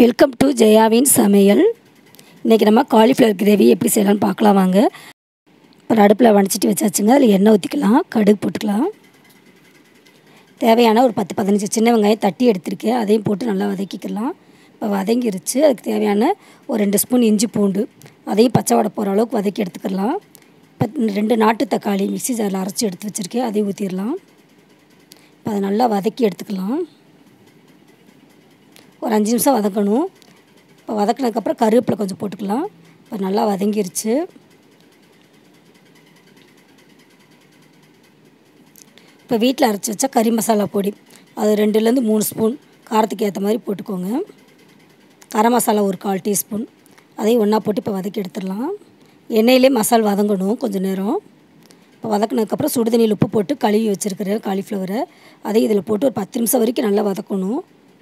welcome to ஜெயாவின் சமையல் இன்றைக்கி நம்ம காலிஃப்ளவர் கிரேவி எப்படி செய்யலாம்னு பார்க்கலாம் வாங்க ஒரு அடுப்பில் வடிச்சிட்டு வச்சாச்சுங்க அதில் எண்ணெய் ஊற்றிக்கலாம் கடுகு போட்டுக்கலாம் தேவையான ஒரு பத்து பதினஞ்சு சின்ன வெங்காயம் தட்டி எடுத்திருக்கேன் அதையும் போட்டு நல்லா வதக்கிக்கலாம் இப்போ வதங்கிருச்சு அதுக்கு தேவையான ஒரு ரெண்டு ஸ்பூன் இஞ்சி பூண்டு அதையும் பச்சை வடை போகிற அளவுக்கு வதக்கி எடுத்துக்கலாம் இப்போ ரெண்டு நாட்டு தக்காளி மிக்ஸி ஜாரில் அரைச்சி எடுத்து வச்சுருக்கேன் அதையும் ஊற்றிடலாம் இப்போ அதை நல்லா வதக்கி எடுத்துக்கலாம் ஒரு அஞ்சு நிமிஷம் வதக்கணும் இப்போ வதக்கினதுக்கப்புறம் கருவேப்பிலை கொஞ்சம் போட்டுக்கலாம் இப்போ நல்லா வதங்கிருச்சு இப்போ வீட்டில் அரைச்சி வச்சா கறி மசாலா பொடி அது ரெண்டுலேருந்து மூணு ஸ்பூன் காரத்துக்கு ஏற்ற மாதிரி போட்டுக்கோங்க கரம் மசாலா ஒரு கால் டீஸ்பூன் அதையும் ஒன்றா போட்டு இப்போ வதக்கி எடுத்துடலாம் எண்ணெயிலே மசால் வதங்கணும் கொஞ்சம் நேரம் இப்போ வதக்கினதுக்கப்புறம் சுடுதண்ணியில் உப்பு போட்டு கழுவி வச்சுருக்கிறேன் காலிஃப்ளவரை அதையும் இதில் போட்டு ஒரு பத்து நிமிஷம் வரைக்கும் நல்லா வதக்கணும்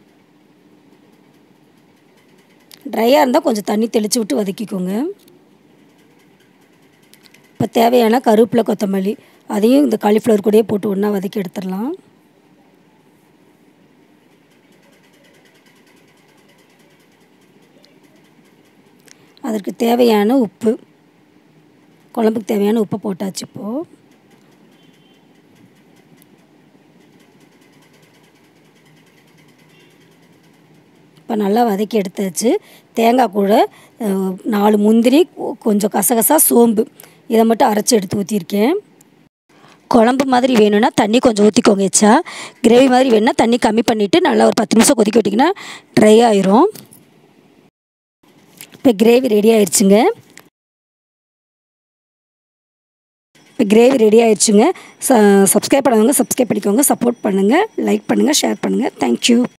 ட்ரையாக இருந்தால் கொஞ்சம் தண்ணி தெளித்து விட்டு வதக்கிக்கோங்க இப்போ தேவையான கருவேப்பிலை கொத்தமல்லி அதையும் இந்த காலிஃப்ளவர் கூடயே போட்டு ஒன்றா வதக்கி எடுத்துடலாம் அதற்கு தேவையான உப்பு குழம்புக்கு தேவையான உப்பை போட்டாச்சு இப்போது இப்போ நல்லா வதக்கி எடுத்தாச்சு தேங்காய் கூட நாலு முந்திரி கொஞ்சம் கசகசா சோம்பு இதை மட்டும் அரைச்சி எடுத்து ஊற்றிருக்கேன் குழம்பு மாதிரி வேணும்னா தண்ணி கொஞ்சம் ஊற்றிக்கோங்க எச்சா கிரேவி மாதிரி வேணும்னா தண்ணி கம்மி பண்ணிவிட்டு நல்லா ஒரு பத்து நிமிஷம் கொதிக்க விட்டிங்கன்னா ட்ரை ஆயிரும் இப்போ கிரேவி ரெடி ஆயிடுச்சுங்க இப்போ கிரேவி ரெடி ஆயிடுச்சுங்க ச சப்ஸ்கிரைப் பண்ணவங்க சப்ஸ்கிரைப் பண்ணிக்கோங்க சப்போர்ட் பண்ணுங்கள் லைக் பண்ணுங்கள் ஷேர் பண்ணுங்கள் தேங்க்யூ